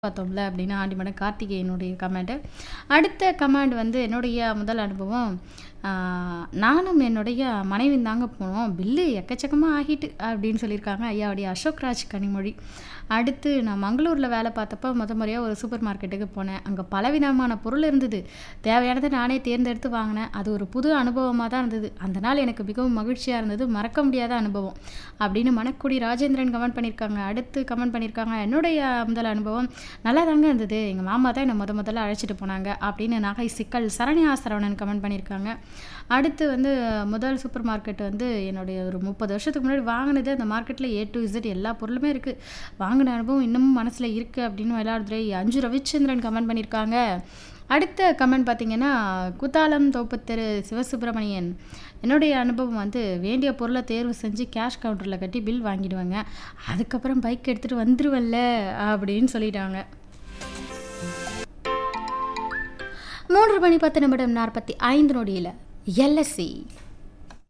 பார்த்தோம்ல அப்படின்னு ஆண்டிமடம் கார்த்திகேயனுடைய கமெண்ட்டு அடுத்த கமெண்ட் வந்து என்னுடைய முதல் அனுபவம் ஆஹ், நானும் என்னுடைய மனைவி தாங்க போனோம் பில்லு எக்கச்சக்கமாக ஆகிட்டு அப்படின்னு சொல்லியிருக்காங்க ஐயாவுடைய அசோக் ராஜ் கனிமொழி அடுத்து நான் மங்களூரில் வேலை பார்த்தப்போ முத முறையாக ஒரு சூப்பர் மார்க்கெட்டுக்கு போனேன் அங்கே பலவிதமான பொருள் இருந்தது தேவையானதை நானே தேர்ந்தெடுத்து வாங்கினேன் அது ஒரு புது அனுபவமாக தான் இருந்தது அந்த நாள் எனக்கு மிகவும் மகிழ்ச்சியாக இருந்தது மறக்க முடியாத அனுபவம் அப்படின்னு மணக்குடி ராஜேந்திரன் கமெண்ட் பண்ணியிருக்காங்க அடுத்து கமெண்ட் பண்ணியிருக்காங்க என்னுடைய முதல் அனுபவம் நல்லா தாங்க இருந்தது எங்கள் மாமா தான் என்னை முத முதல்ல அழைச்சிட்டு போனாங்க அப்படின்னு நகை சிக்கல் சரண்யா சரவணன் கமெண்ட் பண்ணியிருக்காங்க அடுத்து வந்து முதல் சூப்பர் மார்க்கெட் வந்து என்னுடைய ஒரு முப்பது வருஷத்துக்கு முன்னாடி வாங்கினது அந்த மார்க்கெட்டில் ஏ டு இசட் எல்லா பொருளுமே இருக்குது வாங்கின அனுபவம் இன்னமும் மனசில் இருக்குது அப்படின்னு விளையாடுதுரை அஞ்சு ரவிச்சந்திரன் கமெண்ட் பண்ணியிருக்காங்க அடுத்த கமெண்ட் பார்த்தீங்கன்னா குத்தாலம் தோப்புத்தெரு சிவசுப்பிரமணியன் என்னுடைய அனுபவம் வந்து வேண்டிய பொருளை தேர்வு செஞ்சு கேஷ் கவுண்டரில் கட்டி பில் வாங்கிடுவேங்க அதுக்கப்புறம் பைக் எடுத்துகிட்டு வந்துருவல்ல அப்படின்னு சொல்லிட்டாங்க மூன்று மணி பத்து நிமிடம் நாற்பத்தி ஐந்து நொடியில் எல்எஸ்சி